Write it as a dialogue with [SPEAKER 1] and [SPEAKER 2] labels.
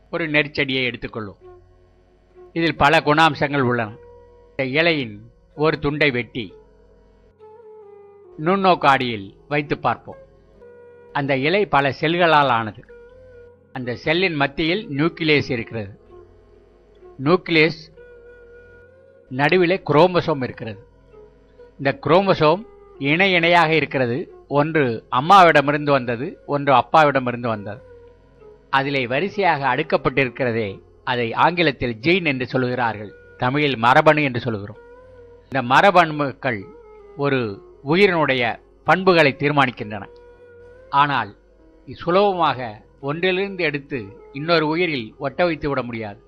[SPEAKER 1] ஒரு நெற்செடியை எடுத்துக்கொள்வோம் இதில் பல குணாம்சங்கள் உள்ளன இந்த இலையின் ஒரு துண்டை வெட்டி நுண்ணோக்காடியில் வைத்து பார்ப்போம் அந்த இலை பல செல்களால் ஆனது அந்த செல்லின் மத்தியில் நியூக்ளியஸ் இருக்கிறது நியூக்ளியஸ் நடுவிலே குரோமோசோம் இருக்கிறது இந்த குரோமோசோம் இணை இணையாக இருக்கிறது ஒன்று அம்மாவிடமிருந்து வந்தது ஒன்று அப்பாவிடமிருந்து வந்தது அதிலே வரிசையாக அடுக்கப்பட்டிருக்கிறதே அதை ஆங்கிலத்தில் ஜீன் என்று சொல்கிறார்கள் தமிழில் மரபணு என்று சொல்கிறோம் இந்த மரபணுக்கள் ஒரு உயிரினுடைய பண்புகளை தீர்மானிக்கின்றன ஆனால் சுலபமாக ஒன்றிலிருந்து எடுத்து இன்னொரு உயிரில் ஒட்ட வைத்து விட முடியாது